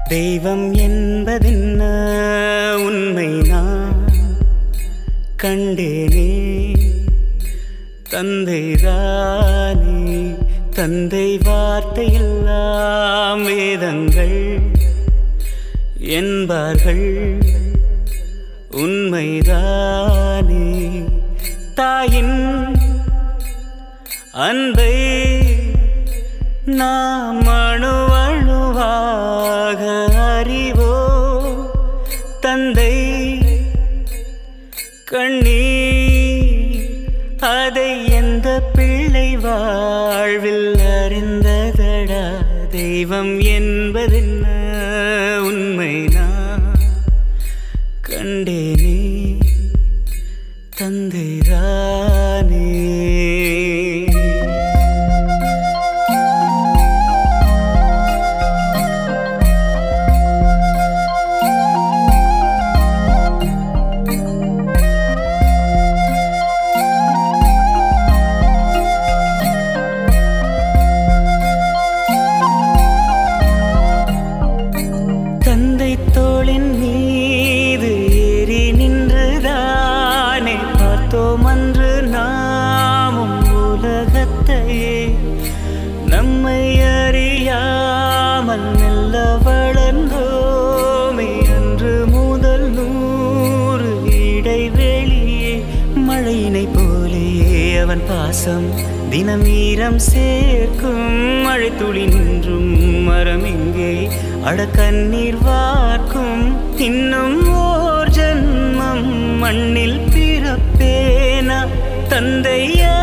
தெய்வம் என்பதென்ன உண்மை நான் கண்டேனே தந்தைதானே தந்தை வார்த்தை எல்லாம் வேதங்கள் என்பார்கள் உண்மைதானே தாயின் அன்பை நாம் அணு அணுவாக அறிவோ தந்தை கண்ணீர் அதை எந்த பிள்ளை வாழ்வில் அறிந்ததடா தெய்வம் என்பதென்ன உண்மை நான் கண்டேனே தந்தைதானே தந்தை தோளின் மீது ஏறி நின்றுதானே பார்த்தோம் அன்று நாமும் உலகத்தையே நம்மை அறியாமல் மெல்ல வளர்ந்தோமே அன்று முதல் நூறு இடைவெளியே மழையினை போலேயே அவன் பாசம் தினம் ஈரம் சேர்க்கும் மழை துளி நின்றும் மரம் எங்கே அடக்கண்ணீர் வார்க்கும் இன்னும் ஓர் ஜன்மம் மண்ணில் பிறப்பேனா தந்தையா